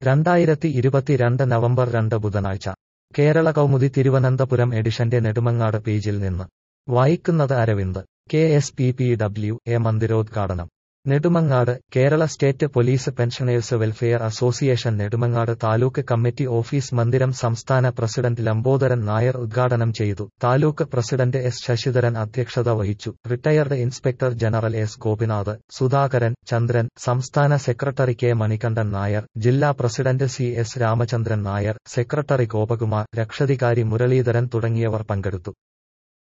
രണ്ടായിരത്തി ഇരുപത്തിരണ്ട് നവംബർ രണ്ട് ബുധനാഴ്ച കേരള കൗമുദി തിരുവനന്തപുരം എഡിഷന്റെ നെടുമങ്ങാട് പേജിൽ നിന്ന് വായിക്കുന്നത് Aravind K S P P W A മന്ദിരോദ്ഘാടനം Nedumangad Kerala state police pensioners welfare association Nedumangad taluk committee office മന്ദിരം സംസ്ഥാന പ്രസിഡന്റ് ലംബോദരൻ നായർ ഉദ്ഘാടനം ചെയ്തു താലൂക്ക് പ്രസിഡന്റ് എസ് ശശിധരൻ അധ്യക്ഷത വഹിച്ചു retired inspector general S Gopinath Sudhakaran Chandran സംസ്ഥാന സെക്രട്ടറി കെ മണികണ്ഠൻ നായർ ജില്ലാ president C S Ramachandran Nair secretary Gopakumar രക്ഷാധികാരി മുരളീധരൻ തുടങ്ങിയവർ പങ്കെടുത്തു